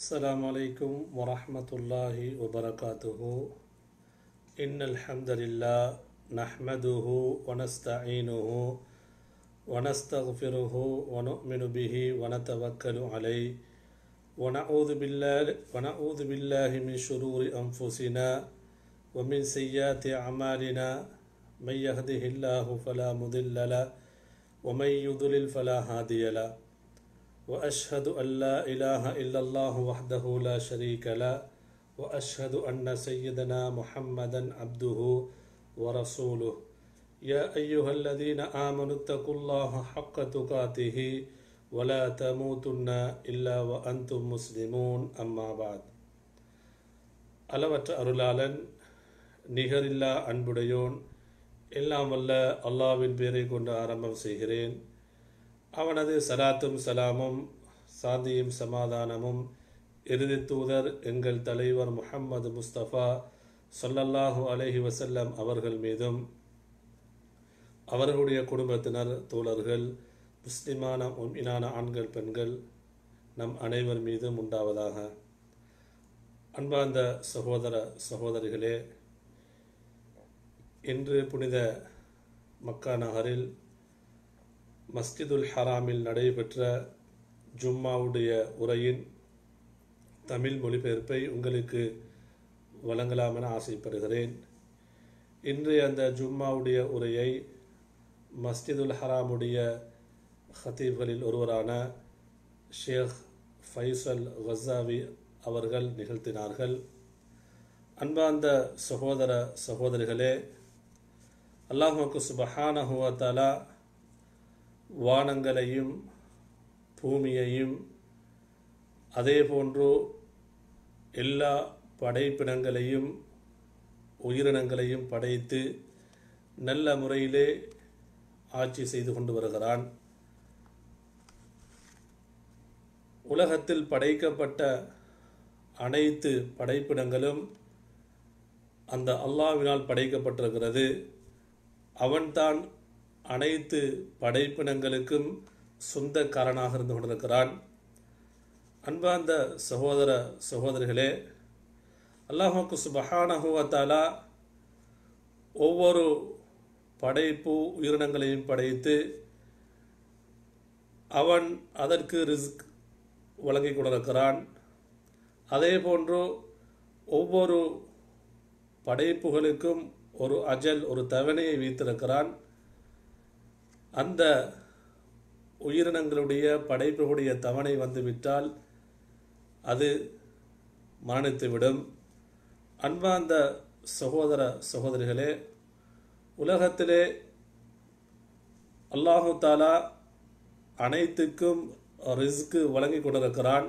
السلام عليكم ورحمة الله وبركاته إن الحمد لله نحمده ونستعينه ونستغفره ونؤمن به ونتوكل عليه ونعوذ بالله ونعوذ بالله من شرور أنفسنا ومن سيئات أعمالنا من يهده الله فلا مضل له ومن يضلل فلا هادي له واشهد ان لا اله الا الله وحده لا شريك له واشهد ان سيدنا محمدا عبده ورسوله يا ايها الذين امنوا اتقوا الله حق تقاته ولا تموتن الا وانتم مسلمون اما بعد அளவற்ற அருளாளன் நிகரில்லா அன்புடையோன் எல்லாம் வல்ல அல்லாவின் பேரை கொண்டு ஆரம்பம் செய்கிறேன் அவனது சலாத்தும் சலாமும் சாந்தியும் சமாதானமும் இறுதி தூதர் எங்கள் தலைவர் முஹம்மது முஸ்தபா சொல்லல்லாஹு அலைஹி வசல்லம் அவர்கள் மீதும் அவர்களுடைய குடும்பத்தினர் தோழர்கள் முஸ்லிமான உண்மையான ஆண்கள் பெண்கள் நம் அனைவர் மீதும் உண்டாவதாக அன்பார்ந்த சகோதர சகோதரிகளே இன்று புனித மக்கா நகரில் மஸ்ஜிதுல் ஹராமில் நடைபெற்ற ஜும்மாவுடைய உரையின் தமிழ் மொழிபெயர்ப்பை உங்களுக்கு வழங்கலாம் என ஆசைப்படுகிறேன் இன்றைய அந்த ஜும்மாவுடைய உரையை மஸ்ஜிதுல் ஹராமுடைய ஹத்தீப்களில் ஒருவரான ஷேக் ஃபைசல் கசாவி அவர்கள் நிகழ்த்தினார்கள் அன்பார்ந்த சகோதர சகோதரிகளே அல்லாஹுக்கு சுபஹானஹுவத்தாலா வானங்களையும் பூமியையும் அதே போன்று எல்லா படைப்பினங்களையும் உயிரினங்களையும் படைத்து நல்ல முறையிலே ஆட்சி செய்து கொண்டு வருகிறான் உலகத்தில் படைக்கப்பட்ட அனைத்து படைப்பினங்களும் அந்த அல்லாவினால் படைக்கப்பட்டிருக்கிறது அவன்தான் அனைத்து படைப்பினங்களுக்கும் சொந்தக்காரனாக இருந்து கொண்டிருக்கிறான் அன்பார்ந்த சகோதர சகோதரிகளே அல்லாஹுக்கு சுபஹானஹுவத்தாலா ஒவ்வொரு படைப்பு உயிரினங்களையும் படைத்து அவன் அதற்கு ரிஸ்க் வழங்கி கொண்டிருக்கிறான் அதே போன்று ஒவ்வொரு படைப்புகளுக்கும் ஒரு அஜல் ஒரு தவணையை வைத்திருக்கிறான் அந்த உயிரினங்களுடைய படைப்புகளுடைய தவணை வந்துவிட்டால் அது மரணித்துவிடும் அன்பார்ந்த சகோதர சகோதரிகளே உலகத்திலே அல்லாஹு தாலா அனைத்துக்கும் ரிஸ்க்கு வழங்கி கொண்டிருக்கிறான்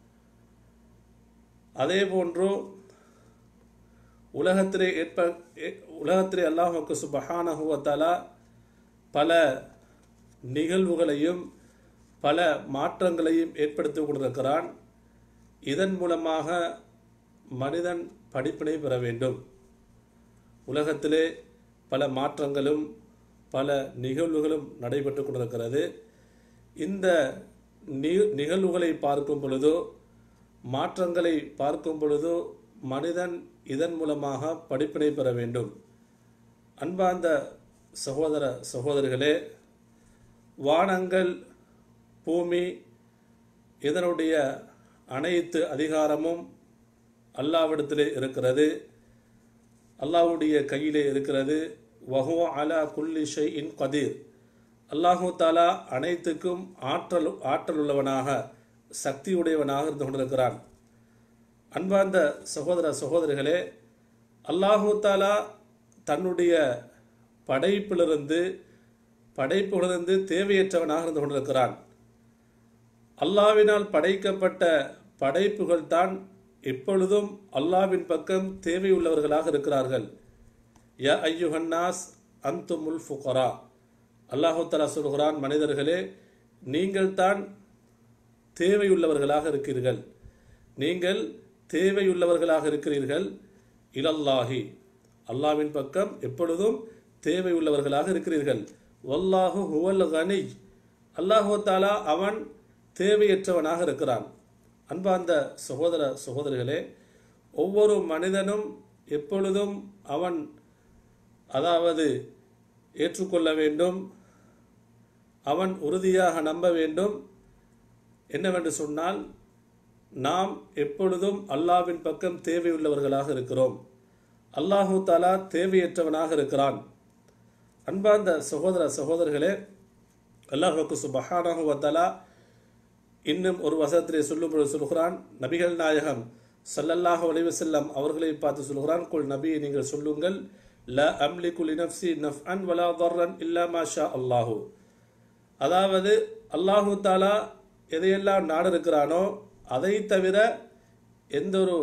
அதே போன்று உலகத்திலே ஏற்ப உலகத்திலே அல்லாஹுக்கு சுபஹானஹுவத்தாலா பல நிகழ்வுகளையும் பல மாற்றங்களையும் ஏற்படுத்தி கொண்டிருக்கிறான் இதன் மூலமாக மனிதன் படிப்பினை பெற வேண்டும் உலகத்திலே பல மாற்றங்களும் பல நிகழ்வுகளும் நடைபெற்று கொண்டிருக்கிறது இந்த நிகழ்வுகளை பார்க்கும் பொழுதோ மாற்றங்களை பார்க்கும் பொழுதோ மனிதன் இதன் மூலமாக படிப்பினை பெற வேண்டும் அன்பார்ந்த சகோதர சகோதரிகளே வானங்கள் பூமி இதனுடைய அனைத்து அதிகாரமும் அல்லாவிடத்திலே இருக்கிறது அல்லாவுடைய கையிலே இருக்கிறது வஹோ அலா குல்லி ஷை இன் கதீர் அல்லாஹூ தாலா அனைத்துக்கும் ஆற்றல் ஆற்றல் உள்ளவனாக சக்தியுடையவனாக இருந்து கொண்டிருக்கிறான் அன்பார்ந்த சகோதர சகோதரிகளே அல்லாஹூ தாலா தன்னுடைய படைப்பிலிருந்து படைப்புகளிலிருந்து தேவையற்றவனாக இருந்து கொண்டிருக்கிறான் அல்லாவினால் படைக்கப்பட்ட படைப்புகள் தான் எப்பொழுதும் அல்லாவின் பக்கம் தேவையுள்ளவர்களாக இருக்கிறார்கள் ய ஐயுஹன்னாஸ் அந்து முல் ஃபுகரா அல்லாஹு தலா சொல்கிறான் மனிதர்களே நீங்கள் தான் தேவையுள்ளவர்களாக இருக்கிறீர்கள் நீங்கள் தேவையுள்ளவர்களாக இருக்கிறீர்கள் இலல்லாஹி அல்லாவின் பக்கம் எப்பொழுதும் தேவையுள்ளவர்களாக இருக்கிறீர்கள் வல்லாஹு ஹுவல் கனி அல்லாஹு தாலா அவன் தேவையற்றவனாக இருக்கிறான் அன்பார்ந்த சகோதர சகோதரிகளே ஒவ்வொரு மனிதனும் எப்பொழுதும் அவன் அதாவது ஏற்றுக்கொள்ள வேண்டும் அவன் உறுதியாக நம்ப வேண்டும் என்னவென்று சொன்னால் நாம் எப்பொழுதும் அல்லாவின் பக்கம் தேவையுள்ளவர்களாக இருக்கிறோம் அல்லாஹு தாலா தேவையற்றவனாக இருக்கிறான் அன்பார்ந்த சகோதர சகோதரர்களே அல்லாஹுக்கு சுபஹானஹு வத்தலா இன்னும் ஒரு வசனத்திலே சொல்லும் பொழுது சொல்கிறான் நபிகள் நாயகம் ஸல்லல்லாஹு அலைஹி வஸல்லம் அவர்களை பார்த்து சொல்கிறான் குல் நபியை நீங்கள் சொல்லுங்கள் ல அம்லிகு லினஃப்ஸி நஃப்அன் வலா தர்ரன் இல்லா மா ஷா அல்லாஹு அதாவது அல்லாஹு தாலா எதையெல்லாம் நாடு இருக்கிறானோ அதை தவிர எந்த ஒரு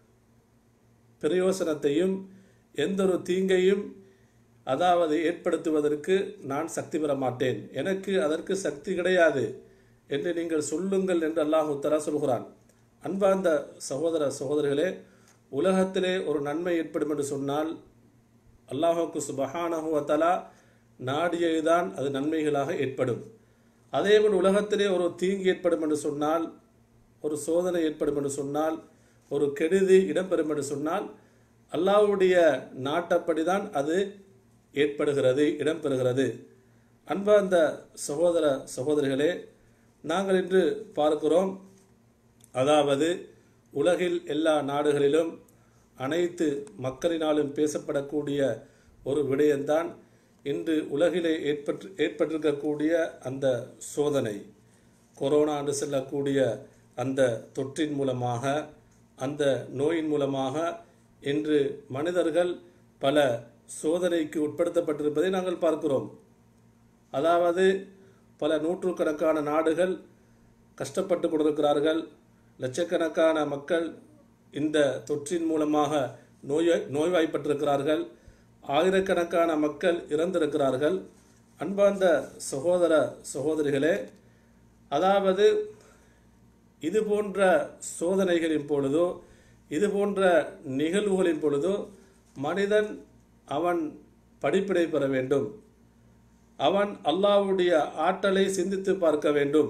பிரயோசனத்தையும் எந்த ஒரு தீங்கையும் அதாவது ஏற்படுத்துவதற்கு நான் சக்தி பெற மாட்டேன் எனக்கு அதற்கு சக்தி கிடையாது என்று நீங்கள் சொல்லுங்கள் என்று அல்லாஹு தலா சொல்கிறான் அன்பார்ந்த சகோதர சகோதரிகளே உலகத்திலே ஒரு நன்மை ஏற்படும் என்று சொன்னால் அல்லாஹுக்கு சுபஹானஹு வத்தலா நாடியதுதான் அது நன்மைகளாக ஏற்படும் அதேபோல் உலகத்திலே ஒரு தீங்கு ஏற்படும் என்று சொன்னால் ஒரு சோதனை ஏற்படும் என்று சொன்னால் ஒரு கெடுதி இடம்பெறும் என்று சொன்னால் அல்லாஹ்வுடைய நாட்டப்படிதான் அது ஏற்படுகிறது இடம்பெறுகிறது அன்பார்ந்த சகோதர சகோதரிகளே நாங்கள் இன்று பார்க்கிறோம் அதாவது உலகில் எல்லா நாடுகளிலும் அனைத்து மக்களினாலும் பேசப்படக்கூடிய ஒரு விடயம்தான் இன்று உலகிலே ஏற்பட்டு ஏற்பட்டிருக்கக்கூடிய அந்த சோதனை கொரோனா என்று சொல்லக்கூடிய அந்த தொற்றின் மூலமாக அந்த நோயின் மூலமாக இன்று மனிதர்கள் பல சோதனைக்கு உட்படுத்தப்பட்டிருப்பதை நாங்கள் பார்க்கிறோம் அதாவது பல நூற்றுக்கணக்கான நாடுகள் கஷ்டப்பட்டு கொண்டிருக்கிறார்கள் லட்சக்கணக்கான மக்கள் இந்த தொற்றின் மூலமாக நோய் நோய்வாய்ப்பட்டிருக்கிறார்கள் ஆயிரக்கணக்கான மக்கள் இறந்திருக்கிறார்கள் அன்பார்ந்த சகோதர சகோதரிகளே அதாவது இது போன்ற சோதனைகளின் பொழுதோ இது போன்ற நிகழ்வுகளின் பொழுதோ மனிதன் அவன் படிப்பினை பெற வேண்டும் அவன் அல்லாஹ்வுடைய ஆற்றலை சிந்தித்து பார்க்க வேண்டும்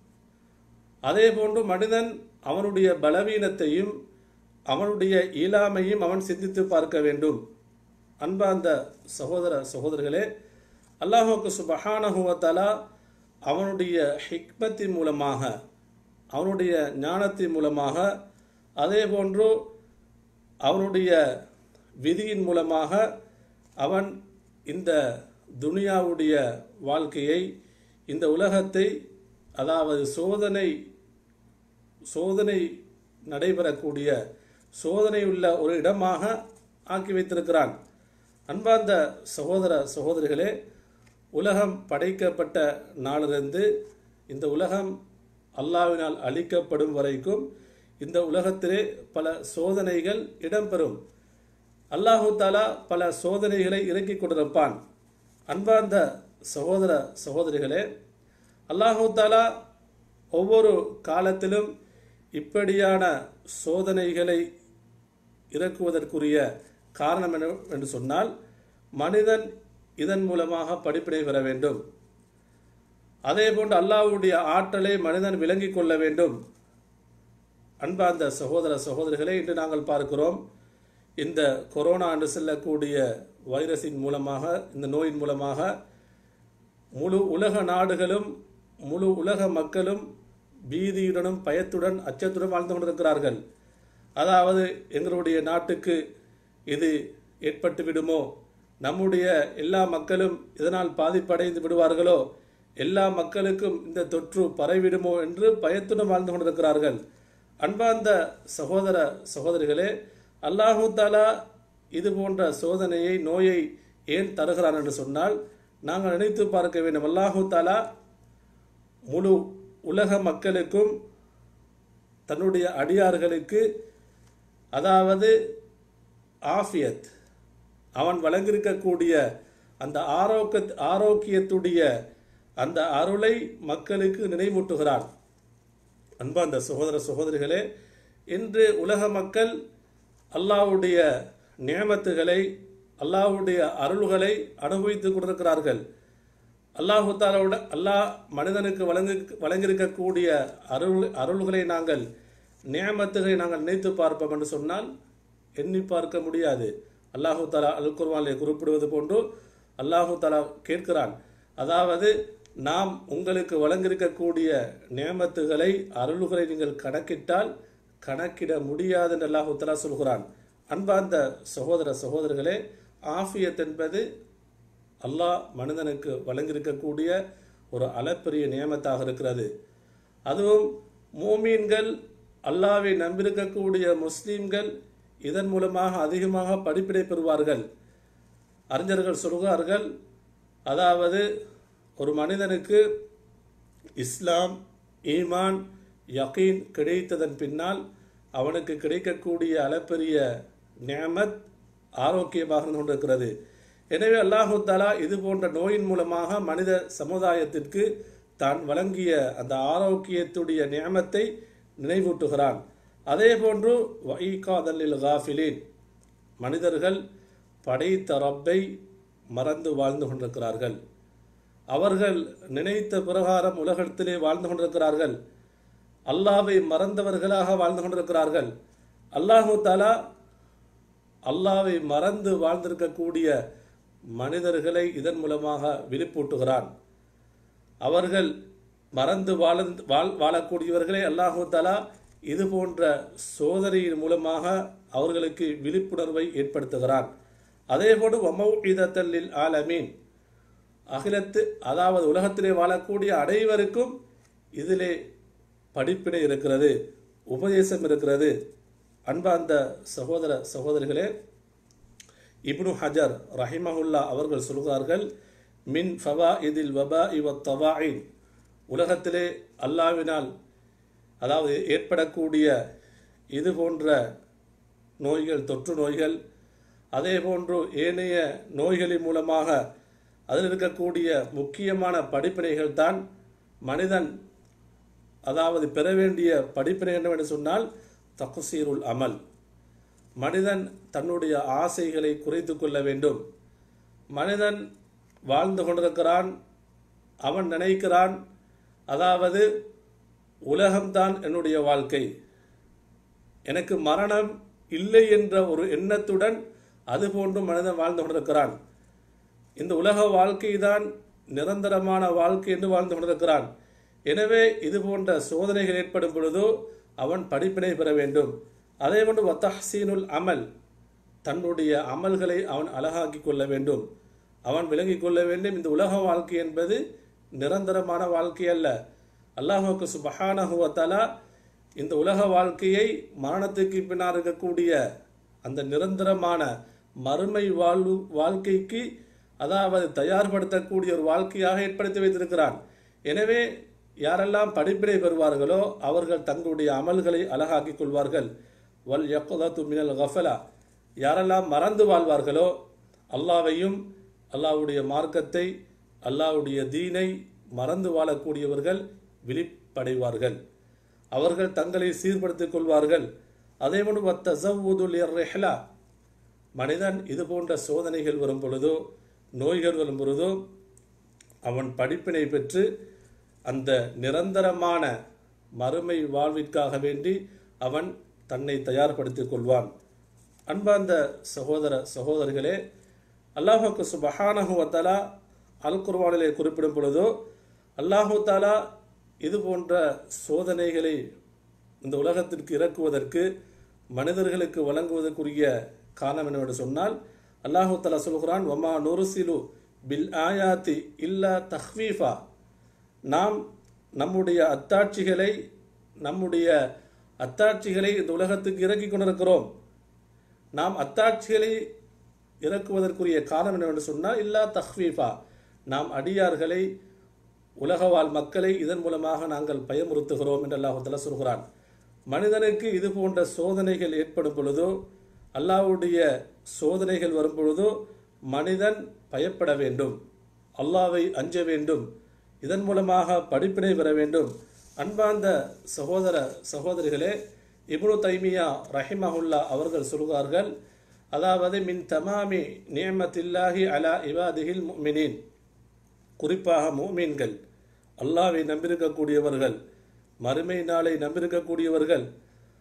அதே போன்று மனிதன் அவனுடைய பலவீனத்தையும் அவனுடைய இயலாமையும் அவன் சிந்தித்து பார்க்க வேண்டும் அன்பார்ந்த சகோதர சகோதரர்களே அல்லாஹுக்கு சுபஹானஹுவத்தலா அவனுடைய ஹிக்மத்தின் மூலமாக அவனுடைய ஞானத்தின் மூலமாக அதே போன்று அவனுடைய விதியின் மூலமாக அவன் இந்த துனியாவுடைய வாழ்க்கையை இந்த உலகத்தை அதாவது சோதனை சோதனை நடைபெறக்கூடிய சோதனை உள்ள ஒரு இடமாக ஆக்கி வைத்திருக்கிறான் அன்பார்ந்த சகோதர சகோதரிகளே உலகம் படைக்கப்பட்ட நாளிலிருந்து இந்த உலகம் அல்லாவினால் அழிக்கப்படும் வரைக்கும் இந்த உலகத்திலே பல சோதனைகள் இடம்பெறும் அல்லாஹு தாலா பல சோதனைகளை இறக்கி கொண்டிருப்பான் அன்பார்ந்த சகோதர சகோதரிகளே அல்லாஹு தாலா ஒவ்வொரு காலத்திலும் இப்படியான சோதனைகளை இறக்குவதற்குரிய காரணம் என்ன என்று சொன்னால் மனிதன் இதன் மூலமாக படிப்பினை பெற வேண்டும் அதே போன்று அல்லாஹ்வுடைய ஆற்றலை மனிதன் விளங்கிக் கொள்ள வேண்டும் அன்பார்ந்த சகோதர சகோதரிகளே இன்று நாங்கள் பார்க்கிறோம் இந்த கொரோனா என்று செல்லக்கூடிய வைரஸின் மூலமாக இந்த நோயின் மூலமாக முழு உலக நாடுகளும் முழு உலக மக்களும் பீதியுடனும் பயத்துடன் அச்சத்துடன் வாழ்ந்து கொண்டிருக்கிறார்கள் அதாவது எங்களுடைய நாட்டுக்கு இது ஏற்பட்டு விடுமோ நம்முடைய எல்லா மக்களும் இதனால் பாதிப்படைந்து விடுவார்களோ எல்லா மக்களுக்கும் இந்த தொற்று பரவிடுமோ என்று பயத்துடன் வாழ்ந்து கொண்டிருக்கிறார்கள் அன்பார்ந்த சகோதர சகோதரிகளே அல்லாஹு தாலா இது போன்ற சோதனையை நோயை ஏன் தருகிறான் என்று சொன்னால் நாங்கள் நினைத்து பார்க்க வேண்டும் அல்லாஹு தாலா முழு உலக மக்களுக்கும் தன்னுடைய அடியார்களுக்கு அதாவது ஆஃபியத் அவன் வழங்கியிருக்கக்கூடிய அந்த ஆரோக்கிய ஆரோக்கியத்துடைய அந்த அருளை மக்களுக்கு நினைவூட்டுகிறான் அன்பார்ந்த சகோதர சகோதரிகளே இன்று உலக மக்கள் அல்லாஹ்வுடைய நியமத்துகளை அல்லாஹ்வுடைய அருள்களை அனுபவித்துக் கொண்டிருக்கிறார்கள் அல்லாஹு தாலாவோட அல்லாஹ் மனிதனுக்கு வழங்கு வழங்கியிருக்கக்கூடிய அருள் அருள்களை நாங்கள் நியமத்துகளை நாங்கள் நினைத்து பார்ப்போம் என்று சொன்னால் எண்ணி பார்க்க முடியாது அல்லாஹு தாலா அல் குர்வானிலே குறிப்பிடுவது போன்று அல்லாஹு தாலா கேட்கிறான் அதாவது நாம் உங்களுக்கு வழங்கியிருக்கக்கூடிய நியமத்துகளை அருள்களை நீங்கள் கணக்கிட்டால் கணக்கிட முடியாது என்று அல்லாஹு தாலா சொல்கிறான் அன்பார்ந்த சகோதர சகோதரர்களே ஆஃபியத் என்பது அல்லாஹ் மனிதனுக்கு வழங்கியிருக்கக்கூடிய ஒரு அளப்பெரிய நியமத்தாக இருக்கிறது அதுவும் மூமீன்கள் அல்லாவை நம்பியிருக்கக்கூடிய முஸ்லீம்கள் இதன் மூலமாக அதிகமாக படிப்பினை பெறுவார்கள் அறிஞர்கள் சொல்கிறார்கள் அதாவது ஒரு மனிதனுக்கு இஸ்லாம் ஈமான் யகீன் கிடைத்ததன் பின்னால் அவனுக்கு கிடைக்கக்கூடிய அளப்பெரிய நியமத் ஆரோக்கியமாக இருந்து கொண்டிருக்கிறது எனவே அல்லாஹு தாலா இது போன்ற நோயின் மூலமாக மனித சமுதாயத்திற்கு தான் வழங்கிய அந்த ஆரோக்கியத்துடைய நியமத்தை நினைவூட்டுகிறான் அதே போன்று வைகாதல்லில் காஃபிலின் மனிதர்கள் படைத்த ரப்பை மறந்து வாழ்ந்து கொண்டிருக்கிறார்கள் அவர்கள் நினைத்த பிரகாரம் உலகத்திலே வாழ்ந்து கொண்டிருக்கிறார்கள் அல்லாவை மறந்தவர்களாக வாழ்ந்து கொண்டிருக்கிறார்கள் அல்லாஹு தாலா அல்லாவை மறந்து வாழ்ந்திருக்கக்கூடிய மனிதர்களை இதன் மூலமாக விழிப்பூட்டுகிறான் அவர்கள் மறந்து வாழ வாழ் வாழக்கூடியவர்களை அல்லாஹு தாலா இது போன்ற சோதனையின் மூலமாக அவர்களுக்கு விழிப்புணர்வை ஏற்படுத்துகிறான் அதேபோன்று வமௌஇதத்தல்லில் ஆலமீன் அகிலத்து அதாவது உலகத்திலே வாழக்கூடிய அனைவருக்கும் இதிலே படிப்பினை இருக்கிறது உபதேசம் இருக்கிறது அன்பார்ந்த சகோதர சகோதரிகளே இப்னு ஹஜர் ரஹிமஹுல்லா அவர்கள் சொல்கிறார்கள் மின் ஃபவா இதில் வபா இவ தவாயின் உலகத்திலே அல்லாவினால் அதாவது ஏற்படக்கூடிய இது போன்ற நோய்கள் தொற்று நோய்கள் அதே போன்று ஏனைய நோய்களின் மூலமாக அதில் இருக்கக்கூடிய முக்கியமான படிப்பினைகள் தான் மனிதன் அதாவது பெற வேண்டிய படிப்பினை என்னவென்று சொன்னால் தகுசீருல் அமல் மனிதன் தன்னுடைய ஆசைகளை குறைத்து கொள்ள வேண்டும் மனிதன் வாழ்ந்து கொண்டிருக்கிறான் அவன் நினைக்கிறான் அதாவது உலகம்தான் என்னுடைய வாழ்க்கை எனக்கு மரணம் இல்லை என்ற ஒரு எண்ணத்துடன் அதுபோன்று மனிதன் வாழ்ந்து கொண்டிருக்கிறான் இந்த உலக வாழ்க்கை தான் நிரந்தரமான வாழ்க்கை என்று வாழ்ந்து கொண்டிருக்கிறான் எனவே இது போன்ற சோதனைகள் ஏற்படும் பொழுதோ அவன் படிப்பினை பெற வேண்டும் அதே போன்று வத்தஹசீனுல் அமல் தன்னுடைய அமல்களை அவன் அழகாக்கி கொள்ள வேண்டும் அவன் விளங்கிக் கொள்ள வேண்டும் இந்த உலக வாழ்க்கை என்பது நிரந்தரமான வாழ்க்கை அல்ல அல்லாஹுக்கு சுபஹானஹுவத்தாலா இந்த உலக வாழ்க்கையை மரணத்துக்கு பின்னால் இருக்கக்கூடிய அந்த நிரந்தரமான மறுமை வாழ்வு வாழ்க்கைக்கு அதாவது தயார்படுத்தக்கூடிய ஒரு வாழ்க்கையாக ஏற்படுத்தி வைத்திருக்கிறான் எனவே யாரெல்லாம் படிப்பினை பெறுவார்களோ அவர்கள் தங்களுடைய அமல்களை அழகாக்கிக் கொள்வார்கள் வல் யக்குதத்து மினல் கஃபலா யாரெல்லாம் மறந்து வாழ்வார்களோ அல்லாவையும் அல்லாவுடைய மார்க்கத்தை அல்லாவுடைய தீனை மறந்து வாழக்கூடியவர்கள் விழிப்படைவார்கள் அவர்கள் தங்களை சீர்படுத்திக் கொள்வார்கள் அதே போன்று தசவுதுல் ரெஹ்லா மனிதன் இது போன்ற சோதனைகள் வரும் பொழுதோ நோய்கள் வரும் பொழுதோ அவன் படிப்பினை பெற்று அந்த நிரந்தரமான மறுமை வாழ்விற்காக வேண்டி அவன் தன்னை தயார்படுத்திக் கொள்வான் அன்பார்ந்த சகோதர சகோதரிகளே அல்லாஹுக்கு சுபஹானஹு வத்தாலா அல் குர்வானிலே குறிப்பிடும் பொழுதோ அல்லாஹு தாலா இது போன்ற சோதனைகளை இந்த உலகத்திற்கு இறக்குவதற்கு மனிதர்களுக்கு வழங்குவதற்குரிய காரணம் என்னவென்று சொன்னால் அல்லாஹு தலா சொல்கிறான் வமா நுருசிலு பில் ஆயாத்தி இல்லா தஹ்வீஃபா நாம் நம்முடைய அத்தாட்சிகளை நம்முடைய அத்தாட்சிகளை இந்த உலகத்துக்கு இறக்கி கொண்டிருக்கிறோம் நாம் அத்தாட்சிகளை இறக்குவதற்குரிய காரணம் என்னவென்று சொன்னால் இல்லா தஹ்வீஃபா நாம் அடியார்களை உலகவாழ் மக்களை இதன் மூலமாக நாங்கள் பயமுறுத்துகிறோம் என்று அல்லாஹுத்தலா சொல்கிறான் மனிதனுக்கு இது போன்ற சோதனைகள் ஏற்படும் பொழுதோ அல்லாஹ்வுடைய சோதனைகள் வரும் பொழுதோ மனிதன் பயப்பட வேண்டும் அல்லாவை அஞ்ச வேண்டும் இதன் மூலமாக படிப்பினை பெற வேண்டும் அன்பார்ந்த சகோதர சகோதரிகளே இப்னு தைமியா ரஹிமஹுல்லா அவர்கள் சொல்கிறார்கள் அதாவது மின் தமாமி நியமத்தில்லாஹி அலா இவாதிகில் முமினின் குறிப்பாக மூமீன்கள் அல்லாவை நம்பியிருக்கக்கூடியவர்கள் மறுமை நாளை நம்பியிருக்கக்கூடியவர்கள்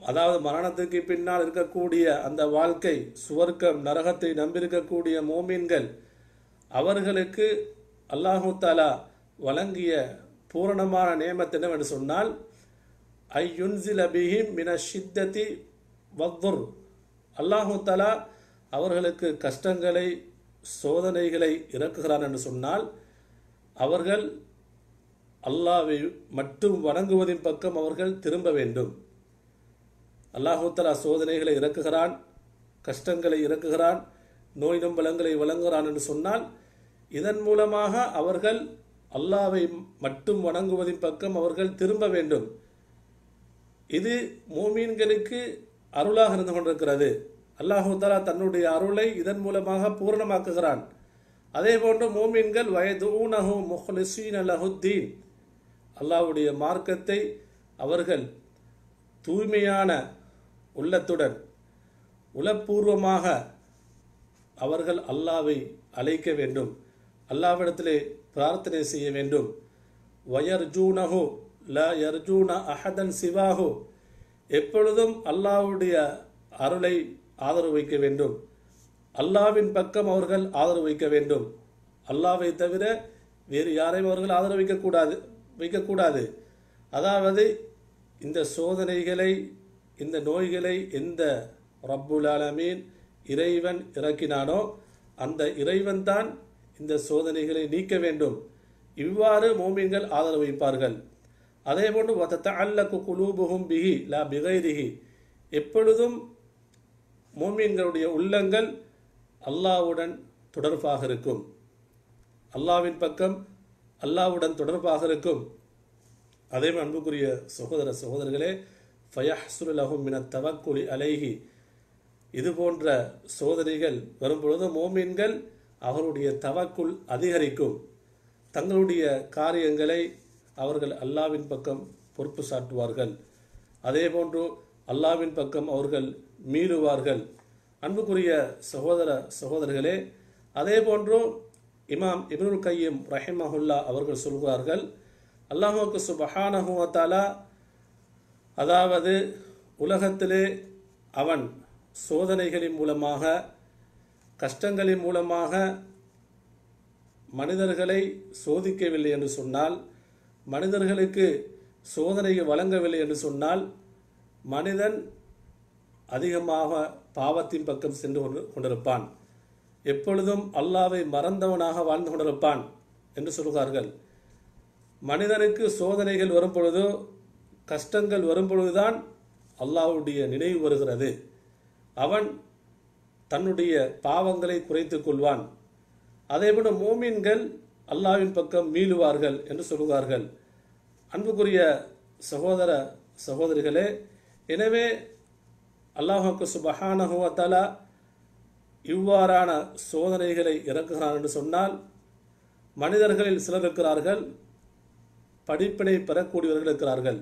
அதாவது மரணத்துக்கு பின்னால் இருக்கக்கூடிய அந்த வாழ்க்கை சுவர்க்கம் நரகத்தை நம்பியிருக்கக்கூடிய மோமீன்கள் அவர்களுக்கு அல்லாஹு தாலா வழங்கிய பூரணமான நியமத்து என்னவென்று சொன்னால் ஐ யுன்சில் அபிஹிம் மின ஷித்ததி வக்துர் அல்லாஹு தாலா அவர்களுக்கு கஷ்டங்களை சோதனைகளை இறக்குகிறான் என்று சொன்னால் அவர்கள் அல்லாவை மட்டும் வணங்குவதின் பக்கம் அவர்கள் திரும்ப வேண்டும் அல்லாஹு தலா சோதனைகளை இறக்குகிறான் கஷ்டங்களை இறக்குகிறான் நோய் நம்பலங்களை வழங்குகிறான் என்று சொன்னால் இதன் மூலமாக அவர்கள் அல்லாவை மட்டும் வணங்குவதின் பக்கம் அவர்கள் திரும்ப வேண்டும் இது மோமீன்களுக்கு அருளாக இருந்து கொண்டிருக்கிறது அல்லாஹு தாலா தன்னுடைய அருளை இதன் மூலமாக பூரணமாக்குகிறான் அதே போன்று மோமீன்கள் வயதூனஹு முஹ்லிசீன் அலஹுத்தீன் அல்லாஹ்வுடைய மார்க்கத்தை அவர்கள் தூய்மையான உள்ளத்துடன் உளப்பூர்வமாக அவர்கள் அல்லாவை அழைக்க வேண்டும் அல்லாவிடத்திலே பிரார்த்தனை செய்ய வேண்டும் வயர்ஜூனஹு ல யர்ஜூன அஹதன் சிவாஹு எப்பொழுதும் அல்லாஹ்வுடைய அருளை ஆதரவு வைக்க வேண்டும் அல்லாவின் பக்கம் அவர்கள் ஆதரவு வைக்க வேண்டும் அல்லாவை தவிர வேறு யாரையும் அவர்கள் ஆதரவு வைக்கக்கூடாது வைக்கக்கூடாது அதாவது இந்த சோதனைகளை இந்த நோய்களை எந்த ரப்புல் ஆலமீன் இறைவன் இறக்கினானோ அந்த இறைவன் தான் இந்த சோதனைகளை நீக்க வேண்டும் இவ்வாறு மோமீன்கள் ஆதரவு வைப்பார்கள் அதே போன்று வத்தத்த அல்லக்கு குலூபுகும் பிஹி லா பிகைரிஹி எப்பொழுதும் மோமீன்களுடைய உள்ளங்கள் அல்லாவுடன் தொடர்பாக இருக்கும் அல்லாவின் பக்கம் அல்லாவுடன் தொடர்பாக இருக்கும் அதே அன்புக்குரிய சகோதர சகோதரர்களே ஃபயஹ்சுரு லஹும் மின தவக்குலி அலைஹி இது போன்ற சோதனைகள் வரும்பொழுது மோமீன்கள் அவருடைய தவக்குள் அதிகரிக்கும் தங்களுடைய காரியங்களை அவர்கள் அல்லாவின் பக்கம் பொறுப்பு சாட்டுவார்கள் அதே போன்று அல்லாவின் பக்கம் அவர்கள் மீறுவார்கள் அன்புக்குரிய சகோதர சகோதரர்களே அதே போன்று இமாம் இப்னுல் கையம் ரஹிமஹுல்லா அவர்கள் சொல்கிறார்கள் அல்லாஹுக்கு சுபஹானஹுவத்தாலா அதாவது உலகத்திலே அவன் சோதனைகளின் மூலமாக கஷ்டங்களின் மூலமாக மனிதர்களை சோதிக்கவில்லை என்று சொன்னால் மனிதர்களுக்கு சோதனையை வழங்கவில்லை என்று சொன்னால் மனிதன் அதிகமாக பாவத்தின் பக்கம் சென்று கொண்டு கொண்டிருப்பான் எப்பொழுதும் அல்லாவை மறந்தவனாக வாழ்ந்து கொண்டிருப்பான் என்று சொல்கிறார்கள் மனிதனுக்கு சோதனைகள் வரும் பொழுதோ கஷ்டங்கள் வரும் பொழுதுதான் அல்லாஹ்வுடைய நினைவு வருகிறது அவன் தன்னுடைய பாவங்களை குறைத்துக் கொள்வான் அதேபோல மோமீன்கள் அல்லாவின் பக்கம் மீளுவார்கள் என்று சொல்கிறார்கள் அன்புக்குரிய சகோதர சகோதரிகளே எனவே அல்லாஹுக்கு சுபஹானஹுவத்தாலா இவ்வாறான சோதனைகளை இறக்குகிறான் என்று சொன்னால் மனிதர்களில் சிலர் இருக்கிறார்கள் படிப்பினை பெறக்கூடியவர்கள் இருக்கிறார்கள்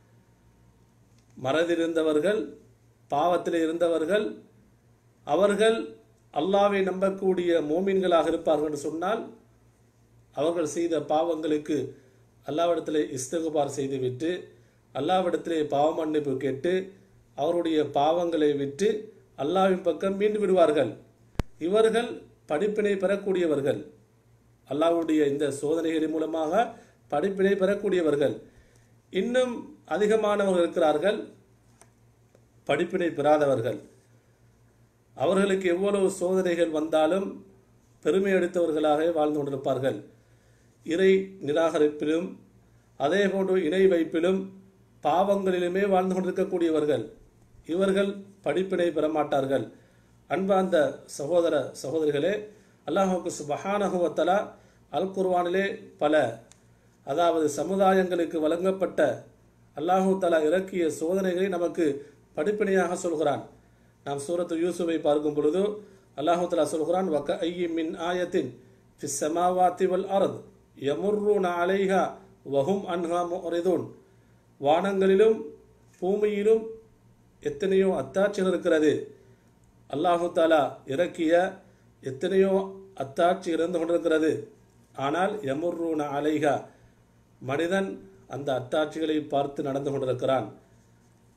மறதிருந்தவர்கள் பாவத்தில் இருந்தவர்கள் அவர்கள் அல்லாவை நம்பக்கூடிய மோமீன்களாக இருப்பார்கள் என்று சொன்னால் அவர்கள் செய்த பாவங்களுக்கு அல்லாவிடத்திலே இஸ்தகுபார் செய்துவிட்டு அல்லாவிடத்திலே பாவ மன்னிப்பு கேட்டு அவருடைய பாவங்களை விட்டு அல்லாவின் பக்கம் மீண்டு விடுவார்கள் இவர்கள் படிப்பினை பெறக்கூடியவர்கள் அல்லாவுடைய இந்த சோதனைகளின் மூலமாக படிப்பினை பெறக்கூடியவர்கள் இன்னும் அதிகமானவர்கள் இருக்கிறார்கள் படிப்பினை பெறாதவர்கள் அவர்களுக்கு எவ்வளவு சோதனைகள் வந்தாலும் பெருமை அடித்தவர்களாக வாழ்ந்து கொண்டிருப்பார்கள் இறை நிராகரிப்பிலும் அதே போன்று இணை வைப்பிலும் பாவங்களிலுமே வாழ்ந்து கொண்டிருக்கக்கூடியவர்கள் இவர்கள் படிப்பினை பெறமாட்டார்கள் அன்பார்ந்த சகோதர சகோதரிகளே அல்லாஹுக்கு சுபஹானஹுவத்தலா அல் குர்வானிலே பல அதாவது சமுதாயங்களுக்கு வழங்கப்பட்ட அல்லாஹு தலா இறக்கிய சோதனைகளை நமக்கு படிப்பினையாக சொல்கிறான் நாம் சூரத்து யூசுஃபை பார்க்கும் பொழுது அல்லாஹு தலா சொல்கிறான் வக்க ஐயி மின் ஆயத்தின் ஃபிஸ் சமாவாத்தி வல் அரத் யமுர்ரூன அலைஹா வஹும் அன்ஹா முரிதூன் வானங்களிலும் பூமியிலும் எத்தனையோ அத்தாட்சிகள் இருக்கிறது அல்லாஹு தாலா இறக்கிய எத்தனையோ அத்தாட்சி இருந்து கொண்டிருக்கிறது ஆனால் யமுர்ரூன அலைஹா மனிதன் அந்த அத்தாட்சிகளை பார்த்து நடந்து கொண்டிருக்கிறான்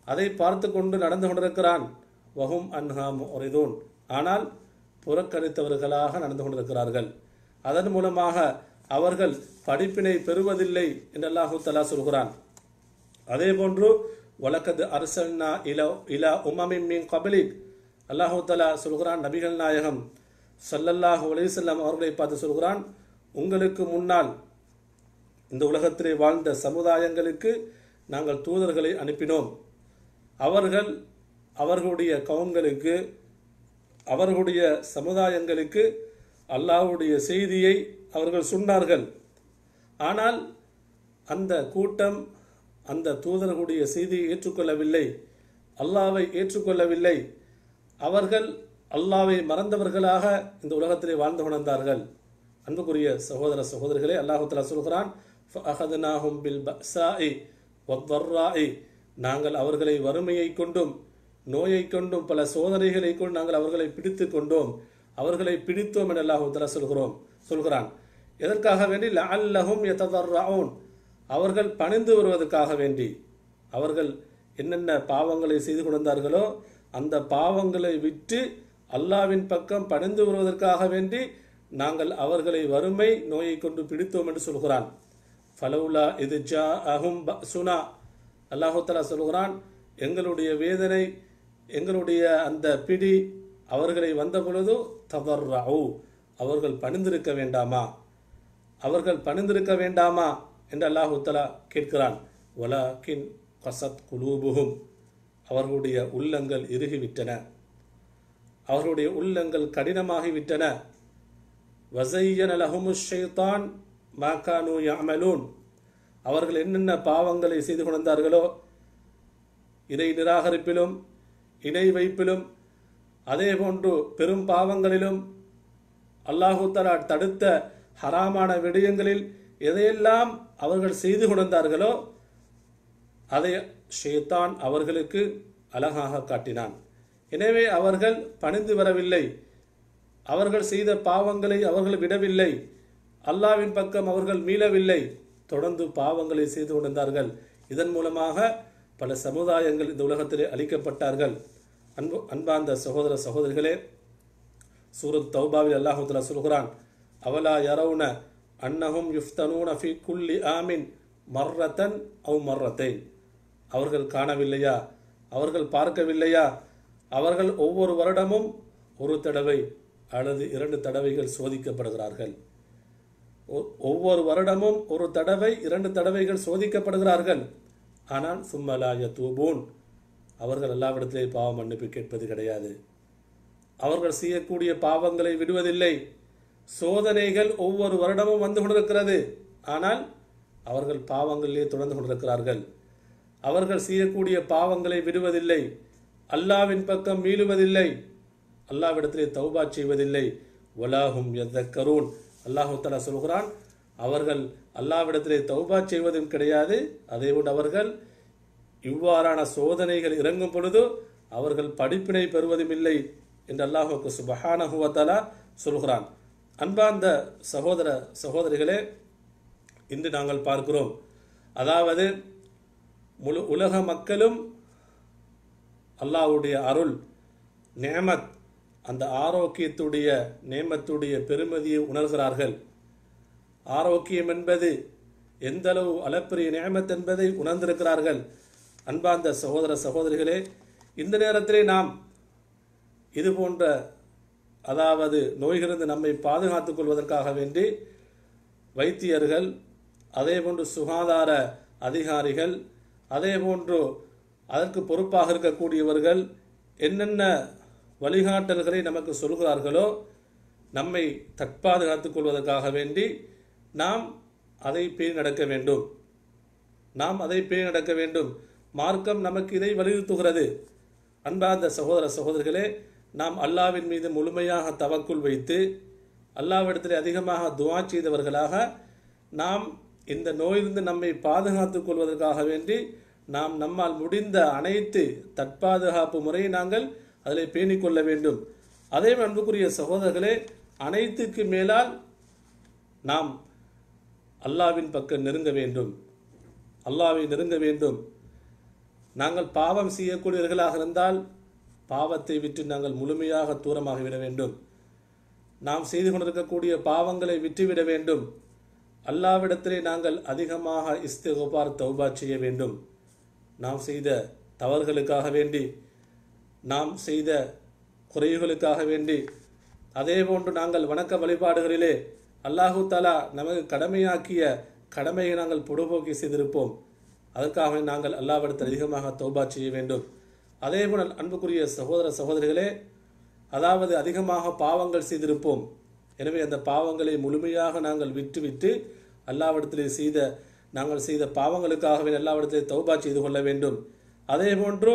அதை பார்த்து கொண்டு நடந்து கொண்டிருக்கிறான் வஹும் அன்ஹா முரிதூன் ஆனால் புறக்கணித்தவர்களாக நடந்து கொண்டிருக்கிறார்கள் அதன் மூலமாக அவர்கள் படிப்பினை பெறுவதில்லை என்று அல்லாஹு தலா சொல்கிறான் அதே போன்று வழக்கது அரசன்னா இல இலா உமமின் மீன் கபலிக் அல்லாஹு தலா சொல்கிறான் நபிகள் நாயகம் சல்லல்லாஹு அலையுசல்லம் அவர்களை பார்த்து சொல்கிறான் உங்களுக்கு முன்னால் இந்த உலகத்திலே வாழ்ந்த சமுதாயங்களுக்கு நாங்கள் தூதர்களை அனுப்பினோம் அவர்கள் அவர்களுடைய கவுங்களுக்கு அவர்களுடைய சமுதாயங்களுக்கு அல்லாஹ்வுடைய செய்தியை அவர்கள் சொன்னார்கள் ஆனால் அந்த கூட்டம் அந்த தூதர்களுடைய செய்தியை ஏற்றுக்கொள்ளவில்லை அல்லாவை ஏற்றுக்கொள்ளவில்லை அவர்கள் அல்லாவை மறந்தவர்களாக இந்த உலகத்திலே வாழ்ந்து கொண்டார்கள் அன்புக்குரிய சகோதர சகோதரிகளே அல்லாஹு தலா சொல்கிறான் ஃபஅஹதுனாஹும் பில் பஸாஇ வத்தர்ராஇ நாங்கள் அவர்களை வறுமையை கொண்டும் நோயை கொண்டும் பல சோதனைகளை கொண்டு நாங்கள் அவர்களை பிடித்து கொண்டோம் அவர்களை பிடித்தோம் என அல்லாஹு தலா சொல்கிறோம் சொல்கிறான் எதற்காக வேண்டி லஅல்லஹும் யததர்ரஊன் அவர்கள் பணிந்து வருவதற்காக வேண்டி அவர்கள் என்னென்ன பாவங்களை செய்து கொண்டார்களோ அந்த பாவங்களை விட்டு அல்லாவின் பக்கம் பணிந்து வருவதற்காக வேண்டி நாங்கள் அவர்களை வறுமை நோயை கொண்டு பிடித்தோம் என்று சொல்கிறான் ஃபலவுலா இது ஜா அஹும் சுனா அல்லாஹுத்தலா சொல்கிறான் எங்களுடைய வேதனை எங்களுடைய அந்த பிடி அவர்களை வந்த பொழுது தவர்ரவு அவர்கள் பணிந்திருக்க வேண்டாமா அவர்கள் பணிந்திருக்க வேண்டாமா என்று அல்லாஹு தலா கேட்கிறான் வலாக்கின் கசத் குலூபுகும் அவர்களுடைய உள்ளங்கள் இறுகிவிட்டன அவர்களுடைய உள்ளங்கள் கடினமாகிவிட்டன வசையன லஹுமு ஷைத்தான் மாகானு யாமலூன் அவர்கள் என்னென்ன பாவங்களை செய்து கொண்டார்களோ இறை நிராகரிப்பிலும் இணை வைப்பிலும் அதே போன்று பெரும் பாவங்களிலும் அல்லாஹு தலா தடுத்த ஹராமான விடயங்களில் எதையெல்லாம் அவர்கள் செய்து கொண்டார்களோ அதை ஷேத்தான் அவர்களுக்கு அழகாக காட்டினான் எனவே அவர்கள் பணிந்து வரவில்லை அவர்கள் செய்த பாவங்களை அவர்கள் விடவில்லை அல்லாவின் பக்கம் அவர்கள் மீளவில்லை தொடர்ந்து பாவங்களை செய்து கொண்டிருந்தார்கள் இதன் மூலமாக பல சமுதாயங்கள் இந்த உலகத்திலே அளிக்கப்பட்டார்கள் அன்பு அன்பார்ந்த சகோதர சகோதரிகளே சூரத் தௌபாவில் அல்லாஹுத்தலா சொல்கிறான் அவலா யரவுன அன்னஹும் யுஃப்தனூன ஃபி குல்லி ஆமின் மர்ரத்தன் அவ் மர்ரத்தை அவர்கள் காணவில்லையா அவர்கள் பார்க்கவில்லையா அவர்கள் ஒவ்வொரு வருடமும் ஒரு தடவை அல்லது இரண்டு தடவைகள் சோதிக்கப்படுகிறார்கள் ஒ- ஒவ்வொரு வருடமும் ஒரு தடவை இரண்டு தடவைகள் சோதிக்கப்படுகிறார்கள் ஆனால் சும்மலாய தூபூன் அவர்கள் எல்லாவிடத்திலே பாவ மன்னிப்பு கேட்பது கிடையாது அவர்கள் செய்யக்கூடிய பாவங்களை விடுவதில்லை சோதனைகள் ஒவ்வொரு வருடமும் வந்து கொண்டிருக்கிறது ஆனால் அவர்கள் பாவங்களிலே தொடர்ந்து கொண்டிருக்கிறார்கள் அவர்கள் செய்யக்கூடிய பாவங்களை விடுவதில்லை அல்லாவின் பக்கம் மீளுவதில்லை அல்லாவிடத்திலே தௌபா செய்வதில்லை வலாஹும் எத்தக்கரூன் அல்லாஹு தலா சொல்கிறான் அவர்கள் அல்லாவிடத்திலே தௌபா செய்வதும் கிடையாது அதேபோன்று அவர்கள் இவ்வாறான சோதனைகள் இறங்கும் பொழுது அவர்கள் படிப்பினை பெறுவதும் இல்லை என்று அல்லாஹுக்கு சுபஹானஹுவத்தாலா சொல்கிறான் அன்பார்ந்த சகோதர சகோதரிகளே இன்று நாங்கள் பார்க்கிறோம் அதாவது முழு உலக மக்களும் அல்லாஹ்வுடைய அருள் நேமத் அந்த ஆரோக்கியத்துடைய நேமத்துடைய பெருமதியை உணர்கிறார்கள் ஆரோக்கியம் என்பது எந்த அளவு அளப்பரிய நேமத் என்பதை உணர்ந்திருக்கிறார்கள் அன்பார்ந்த சகோதர சகோதரிகளே இந்த நேரத்திலே நாம் இது போன்ற அதாவது நோய்களிலிருந்து நம்மை பாதுகாத்துக் கொள்வதற்காக வேண்டி வைத்தியர்கள் அதே போன்று சுகாதார அதிகாரிகள் அதே போன்று அதற்கு பொறுப்பாக இருக்கக்கூடியவர்கள் என்னென்ன வழிகாட்டல்களை நமக்கு சொல்கிறார்களோ நம்மை தற்பாதுகாத்துக் கொள்வதற்காக வேண்டி நாம் அதை பேணி நடக்க வேண்டும் நாம் அதை பேணி நடக்க வேண்டும் மார்க்கம் நமக்கு இதை வலியுறுத்துகிறது அன்பார்ந்த சகோதர சகோதரிகளே நாம் அல்லாவின் மீது முழுமையாக தவக்குள் வைத்து அல்லாவிடத்திலே அதிகமாக துவா செய்தவர்களாக நாம் இந்த நோயிலிருந்து நம்மை பாதுகாத்துக் கொள்வதற்காக வேண்டி நாம் நம்மால் முடிந்த அனைத்து தற்பாதுகாப்பு முறையை நாங்கள் அதில் பேணிக் கொள்ள வேண்டும் அதே அன்புக்குரிய சகோதரர்களே அனைத்துக்கு மேலால் நாம் அல்லாவின் பக்கம் நெருங்க வேண்டும் அல்லாவை நெருங்க வேண்டும் நாங்கள் பாவம் செய்யக்கூடியவர்களாக இருந்தால் பாவத்தை விட்டு நாங்கள் முழுமையாக தூரமாகிவிட வேண்டும் நாம் செய்து கொண்டிருக்கக்கூடிய பாவங்களை விட்டுவிட வேண்டும் அல்லாவிடத்திலே நாங்கள் அதிகமாக இஸ்திகுபார் தௌபா செய்ய வேண்டும் நாம் செய்த தவறுகளுக்காக வேண்டி நாம் செய்த குறைவுகளுக்காக வேண்டி அதே போன்று நாங்கள் வணக்க வழிபாடுகளிலே அல்லாஹு தாலா நமக்கு கடமையாக்கிய கடமையை நாங்கள் பொடுபோக்கி செய்திருப்போம் அதற்காக நாங்கள் அல்லாவிடத்தில் அதிகமாக தௌபா செய்ய வேண்டும் அதே போல் அன்புக்குரிய சகோதர சகோதரிகளே அதாவது அதிகமாக பாவங்கள் செய்திருப்போம் எனவே அந்த பாவங்களை முழுமையாக நாங்கள் விட்டுவிட்டு அல்லாவிடத்திலே செய்த நாங்கள் செய்த பாவங்களுக்காகவே அல்லாவிடத்திலே தௌபா செய்து கொள்ள வேண்டும் அதே போன்று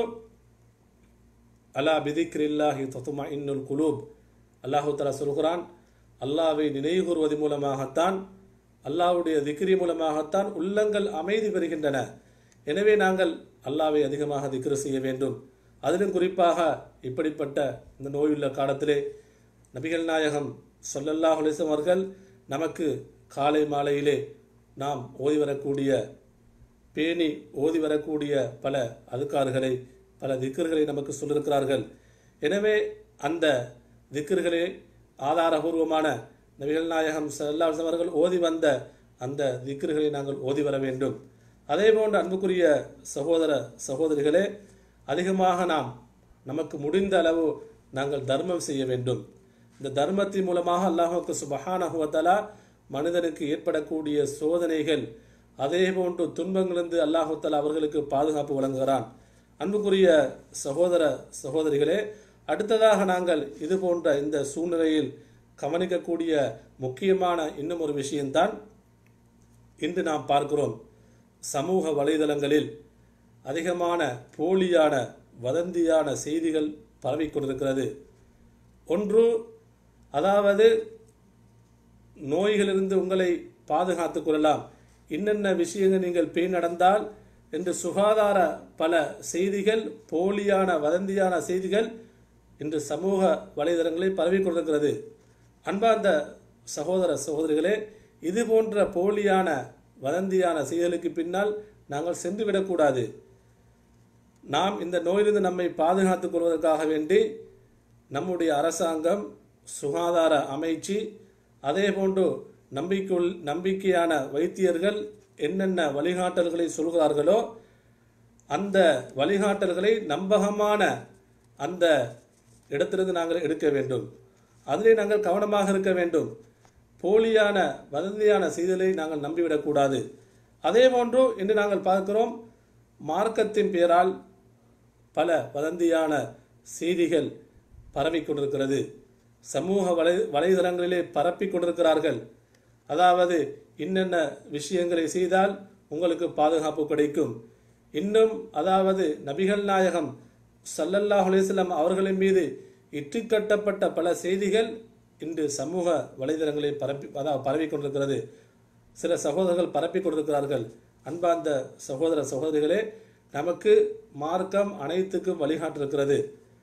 அலா பிதிக்ரில்லாஹி தத்துமா இன்னுல் குலூப் அல்லாஹு தலா சொல்கிறான் அல்லாவை நினைவு கூறுவது மூலமாகத்தான் அல்லாஹ்வுடைய திக்ரி மூலமாகத்தான் உள்ளங்கள் அமைதி பெறுகின்றன எனவே நாங்கள் அல்லாவை அதிகமாக திக்ரு செய்ய வேண்டும் அதிலும் குறிப்பாக இப்படிப்பட்ட இந்த நோயுள்ள காலத்திலே நபிகள் நாயகம் சொல்லல்லாஹ் அலிசம் அவர்கள் நமக்கு காலை மாலையிலே நாம் ஓதி வரக்கூடிய பேணி ஓதி வரக்கூடிய பல அதுக்கார்களை பல திக்கர்களை நமக்கு சொல்லியிருக்கிறார்கள் எனவே அந்த திக்கர்களே ஆதாரபூர்வமான நபிகள் நாயகம் சல்லா அவர்கள் ஓதி வந்த அந்த திக்கர்களை நாங்கள் ஓதி வர வேண்டும் அதே போன்று அன்புக்குரிய சகோதர சகோதரிகளே அதிகமாக நாம் நமக்கு முடிந்த அளவு நாங்கள் தர்மம் செய்ய வேண்டும் இந்த தர்மத்தின் மூலமாக அல்லாஹுக்கு சுபஹானஹுவத்தலா மனிதனுக்கு ஏற்படக்கூடிய சோதனைகள் அதே போன்று துன்பங்களிலிருந்து அல்லாஹு தலா அவர்களுக்கு பாதுகாப்பு வழங்குகிறான் அன்புக்குரிய சகோதர சகோதரிகளே அடுத்ததாக நாங்கள் இது போன்ற இந்த சூழ்நிலையில் கவனிக்கக்கூடிய முக்கியமான இன்னும் ஒரு விஷயம்தான் இன்று நாம் பார்க்கிறோம் சமூக வலைதளங்களில் அதிகமான போலியான வதந்தியான செய்திகள் பரவிக்கொண்டிருக்கிறது ஒன்று அதாவது நோய்களிலிருந்து உங்களை பாதுகாத்துக் கொள்ளலாம் இன்னென்ன விஷயங்கள் நீங்கள் பேய் நடந்தால் என்று சுகாதார பல செய்திகள் போலியான வதந்தியான செய்திகள் இன்று சமூக வலைதளங்களில் பரவிக் கொண்டிருக்கிறது அன்பார்ந்த சகோதர சகோதரிகளே இது போன்ற போலியான வதந்தியான செய்திகளுக்கு பின்னால் நாங்கள் சென்று விடக்கூடாது நாம் இந்த நோயிலிருந்து நம்மை பாதுகாத்துக் கொள்வதற்காக வேண்டி நம்முடைய அரசாங்கம் சுகாதார அமைச்சு அதே போன்று நம்பிக்கையுள் நம்பிக்கையான வைத்தியர்கள் என்னென்ன வழிகாட்டல்களை சொல்கிறார்களோ அந்த வழிகாட்டல்களை நம்பகமான அந்த இடத்திலிருந்து நாங்கள் எடுக்க வேண்டும் அதிலே நாங்கள் கவனமாக இருக்க வேண்டும் போலியான வதந்தியான செய்திகளை நாங்கள் நம்பிவிடக்கூடாது அதே போன்று இன்று நாங்கள் பார்க்கிறோம் மார்க்கத்தின் பெயரால் பல வதந்தியான செய்திகள் பரவிக் கொண்டிருக்கிறது சமூக வலை வலைதளங்களிலே பரப்பிக் கொண்டிருக்கிறார்கள் அதாவது இன்னென்ன விஷயங்களை செய்தால் உங்களுக்கு பாதுகாப்பு கிடைக்கும் இன்னும் அதாவது நபிகள் நாயகம் சல்லல்லாஹ் அலிஸ்லாம் அவர்களின் மீது இட்டுக்கட்டப்பட்ட பல செய்திகள் இன்று சமூக வலைதளங்களில் பரப்பி அதாவது பரவி கொண்டிருக்கிறது சில சகோதரர்கள் பரப்பி கொண்டிருக்கிறார்கள் அன்பார்ந்த சகோதர சகோதரிகளே நமக்கு மார்க்கம் அனைத்துக்கும் வழிகாட்டிருக்கிறது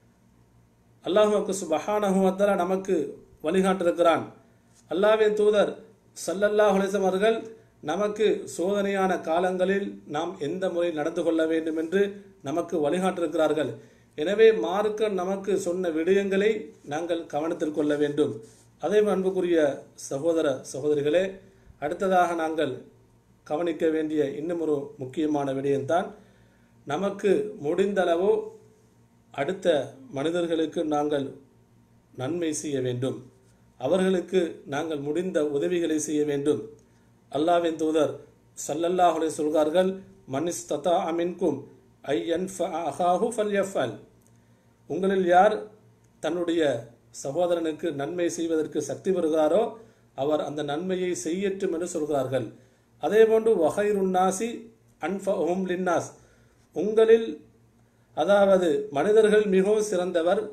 அல்லாஹுக்கு சுபஹானஹுவத்தாலா நமக்கு வழிகாட்டிருக்கிறான் அல்லாவின் தூதர் சல்லல்லாஹ் அலிசம் அவர்கள் நமக்கு சோதனையான காலங்களில் நாம் எந்த முறையில் நடந்து கொள்ள வேண்டும் என்று நமக்கு வழிகாட்டிருக்கிறார்கள் எனவே மார்க்கம் நமக்கு சொன்ன விடயங்களை நாங்கள் கவனத்தில் கொள்ள வேண்டும் அதே அன்புக்குரிய சகோதர சகோதரிகளே அடுத்ததாக நாங்கள் கவனிக்க வேண்டிய இன்னும் ஒரு முக்கியமான விடயம்தான் நமக்கு முடிந்தளவு அடுத்த மனிதர்களுக்கு நாங்கள் நன்மை செய்ய வேண்டும் அவர்களுக்கு நாங்கள் முடிந்த உதவிகளை செய்ய வேண்டும் அல்லாவின் தூதர் சல்லல்லாஹுலே சொல்கிறார்கள் மனிஸ் தத்தா அமின்கும் ஐ என் அஹாஹு ஃபல் எஃப்அல் உங்களில் யார் தன்னுடைய சகோதரனுக்கு நன்மை செய்வதற்கு சக்தி பெறுகிறாரோ அவர் அந்த நன்மையை செய்யட்டும் என்று சொல்கிறார்கள் அதே போன்று வகைருன்னாசி அன்ஃபஹும் லின்னாஸ் உங்களில் அதாவது மனிதர்கள் மிகவும் சிறந்தவர்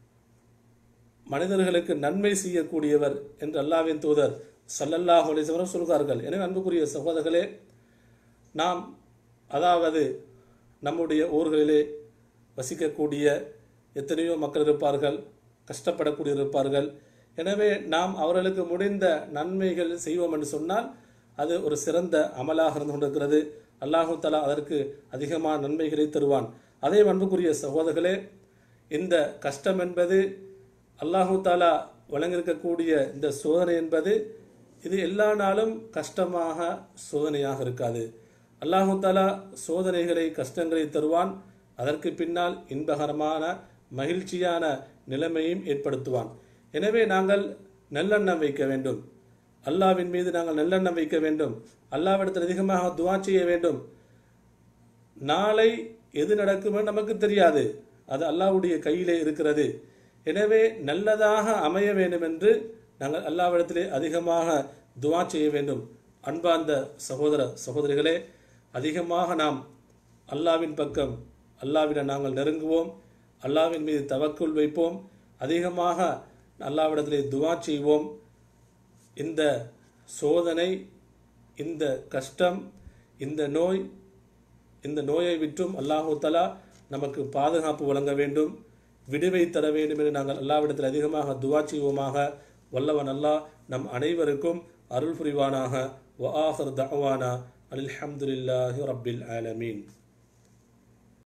மனிதர்களுக்கு நன்மை செய்யக்கூடியவர் என்று அல்லாவின் தூதர் சல்லல்லாஹ் அலிசவரம் சொல்கிறார்கள் எனவே அன்புக்குரிய சகோதரர்களே நாம் அதாவது நம்முடைய ஊர்களிலே வசிக்கக்கூடிய எத்தனையோ மக்கள் இருப்பார்கள் கஷ்டப்படக்கூடிய இருப்பார்கள் எனவே நாம் அவர்களுக்கு முடிந்த நன்மைகள் செய்வோம் என்று சொன்னால் அது ஒரு சிறந்த அமலாக இருந்து கொண்டிருக்கிறது அல்லாஹு தலா அதற்கு அதிகமான நன்மைகளை தருவான் அதே அன்புக்குரிய சகோதரர்களே இந்த கஷ்டம் என்பது அல்லாஹு தாலா வழங்கியிருக்கக்கூடிய இந்த சோதனை என்பது இது எல்லா நாளும் கஷ்டமாக சோதனையாக இருக்காது அல்லாஹு தாலா சோதனைகளை கஷ்டங்களை தருவான் அதற்கு பின்னால் இன்பகரமான மகிழ்ச்சியான நிலைமையும் ஏற்படுத்துவான் எனவே நாங்கள் நல்லெண்ணம் வைக்க வேண்டும் அல்லாவின் மீது நாங்கள் நல்லெண்ணம் வைக்க வேண்டும் அல்லாவிடத்தில் அதிகமாக துவா செய்ய வேண்டும் நாளை எது நடக்குமோ நமக்கு தெரியாது அது அல்லாஹ்வுடைய கையிலே இருக்கிறது எனவே நல்லதாக அமைய வேண்டும் என்று நாங்கள் அல்லாவிடத்திலே அதிகமாக துவா செய்ய வேண்டும் அன்பார்ந்த சகோதர சகோதரிகளே அதிகமாக நாம் அல்லாவின் பக்கம் அல்லாவிடம் நாங்கள் நெருங்குவோம் அல்லாவின் மீது தவக்குள் வைப்போம் அதிகமாக அல்லாவிடத்திலே துவா செய்வோம் இந்த சோதனை இந்த கஷ்டம் இந்த நோய் இந்த நோயை விட்டும் அல்லாஹு தலா நமக்கு பாதுகாப்பு வழங்க வேண்டும் விடுவை தர வேண்டும் என்று நாங்கள் அல்லாவிடத்தில் அதிகமாக துவா செய்வோமாக வல்லவன் அல்லாஹ் நம் அனைவருக்கும் அருள் புரிவானாக வ ஆஹர் தவானா அல்ஹம்துலில்லாஹி ரப்பில் ஆலமீன்